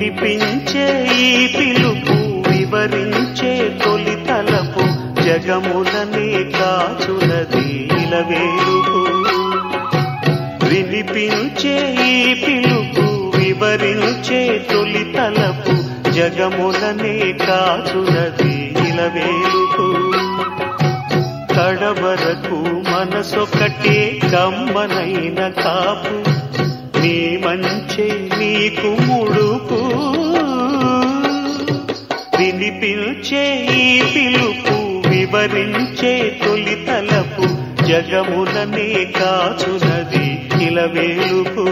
వినిపించే ఈ పిలుపు వివరించే తొలి తలపు జగములనే కాచునది ఇలవేలుపు వినిపించే ఈ పిలుపు వివరించే తొలి తలపు జగములనే కాచునది ఇలవేలుపు కడవరకు మనసొకటే కమ్మనైన కాపు నీ మంచే నీకు ముడుపు వినిపించే ఈ పిలుపు వివరించే తొలి తలపు జగములనే కాచునది ఇలవేలుపు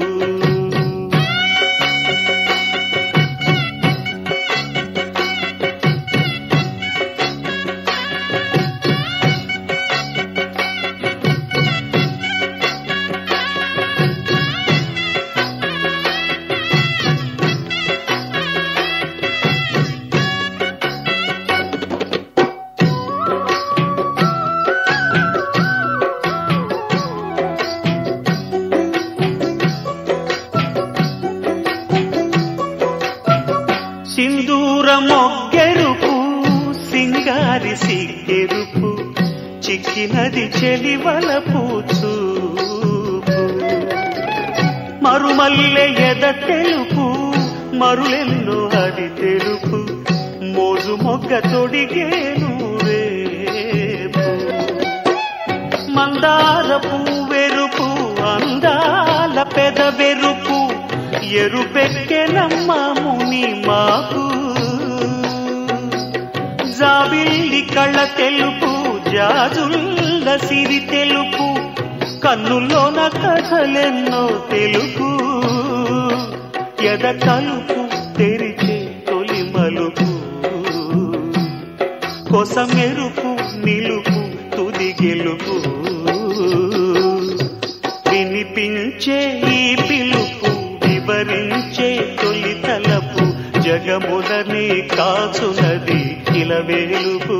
సింధూర మొగ్గెరుపు సింగారి సిగ్గెరుపు చిక్కినది చెలివలపు చూపు మరుమల్లె ఎద తెలుపు మరులెన్నో అది తెలుపు మోజు మొగ్గ తొడిగేను రేపు మందార పువ్వెరుపు అందాల పెదవెరుపు ఎరుపెక్కెనమ్మ ముని మాకు జాబిల్లి కళ్ళ తెలుపు జాజుల్ల సిరి తెలుపు కన్నుల్లోన కథలెన్నో తెలుపు ఎద తలుపు తెరిచే తొలి మలుపు కొసమెరుపు నిలుపు తుది గెలుపు వినిపించే ఈ పిలుపు వివరించే తొలి తలపు జగములనే కాచునది ఇలవేలుపు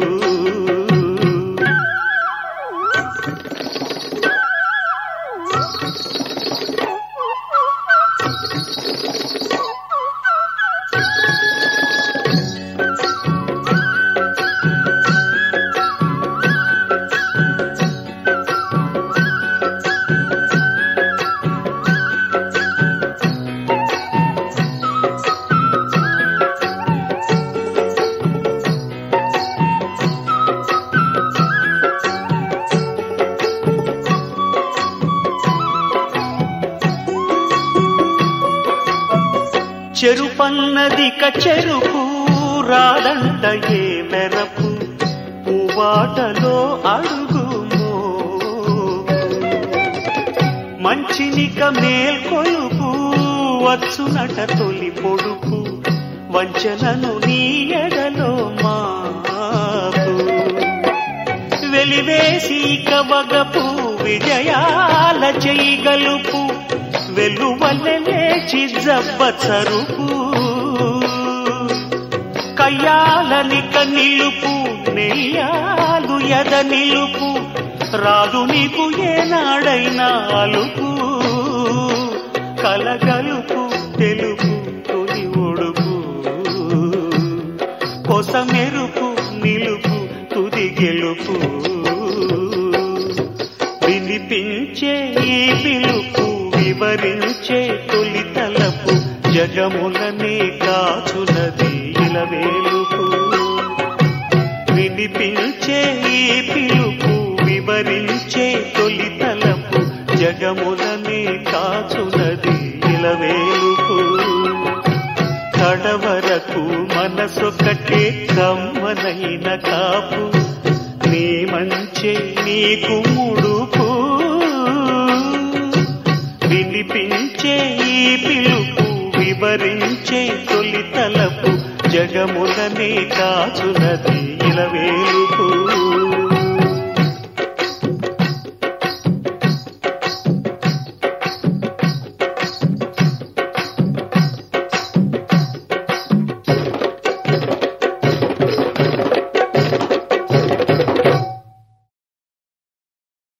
చెరుపన్నదిక చెరుపు రాదంట ఏ మెరపు పువ్వాటలో అడుగుమో మంచినిక మేల్కొలుపు వచ్చునట తొలి పొడుపు వంచనను నీ ఎడలో మాపు వెలివేసి కవగపు విజయాల చేయగలుపు వెలువల్లె లేచి జబ్బ చరుపు కయ్యాలనిక నిలుపు నెయ్యాలు ఎద నిలుపు రాదు నీకు ఏనాడైనా అలుపు కలగలుపు తెలుపు తొలి ఒడుపు కొసమెరుపు నిలుపు తుది గెలుపు వినిపించే ఈ పిలుపు వివరించే తొలి తలపు జగములనే కాచునది ఇలవేలుపు వినిపించే ఈ పిలుపు వివరించే తొలి తలపు జగములనే కాచునది ఇలవేలుపు కడవరకు మనసొకటే కమ్మనైన కాపు నీ మంచే నీకు ముడుపు వినిపించే ఈ పిలుపు వివరించే తొలి తలపు జగములనే కాచునది ఇలవేలుపు